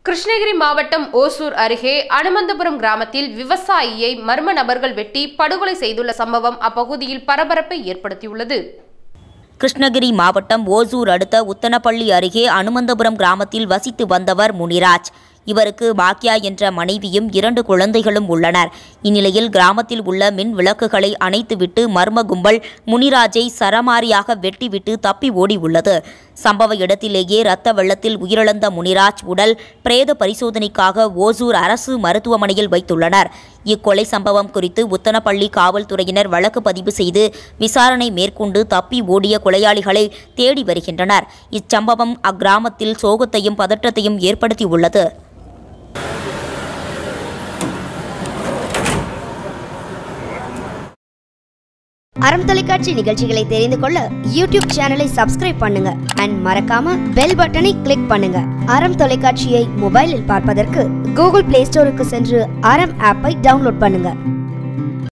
கிருஷ்ணகிரி மாவட்டம் ஓசூர் அருகே அனுமந்தபுரம் கிராமத்தில் விவசாயியை மர்ம நபர்கள் வெட்டி படுகொலை செய்துள்ள சம்பவம் அப்பகுதியில் பரபரப்பை ஏற்படுத்தியுள்ளது கிருஷ்ணகிரி மாவட்டம் ஓசூர் அடுத்த உத்தனப்பள்ளி அருகே அனுமந்தபுரம் கிராமத்தில் வசித்து வந்தவர் முனிராஜ் இவருக்கு பாக்யா என்ற மனைவியும் இரண்டு குழந்தைகளும் உள்ளனர் இந்நிலையில் கிராமத்தில் உள்ள மின் விளக்குகளை அணைத்துவிட்டு மர்ம கும்பல் முனிராஜை சரமாரியாக வெட்டிவிட்டு தப்பி ஓடி உள்ளது சம்பவ இடத்திலேயே இரத்த வெள்ளத்தில் உயிரிழந்த முனிராஜ் உடல் பிரேத பரிசோதனைக்காக ஓசூர் அரசு மருத்துவமனையில் வைத்துள்ளனர் இக்கொலை சம்பவம் குறித்து உத்தனப்பள்ளி காவல்துறையினர் வழக்கு பதிவு செய்து விசாரணை மேற்கொண்டு தப்பி ஓடிய கொலையாளிகளை தேடி வருகின்றனர் இச்சம்பவம் அக்கிராமத்தில் சோகத்தையும் பதற்றத்தையும் ஏற்படுத்தியுள்ளது அறம் தொலைக்காட்சி நிகழ்ச்சிகளை தெரிந்து கொள்ள யூடியூப் சேனலை சப்ஸ்கிரைப் பண்ணுங்க அண்ட் மறக்காம பெல் பட்டனை கிளிக் பண்ணுங்க அறம் தொலைக்காட்சியை மொபைலில் பார்ப்பதற்கு கூகுள் பிளே ஸ்டோருக்கு சென்று அறம் ஆப்பை டவுன்லோட் பண்ணுங்க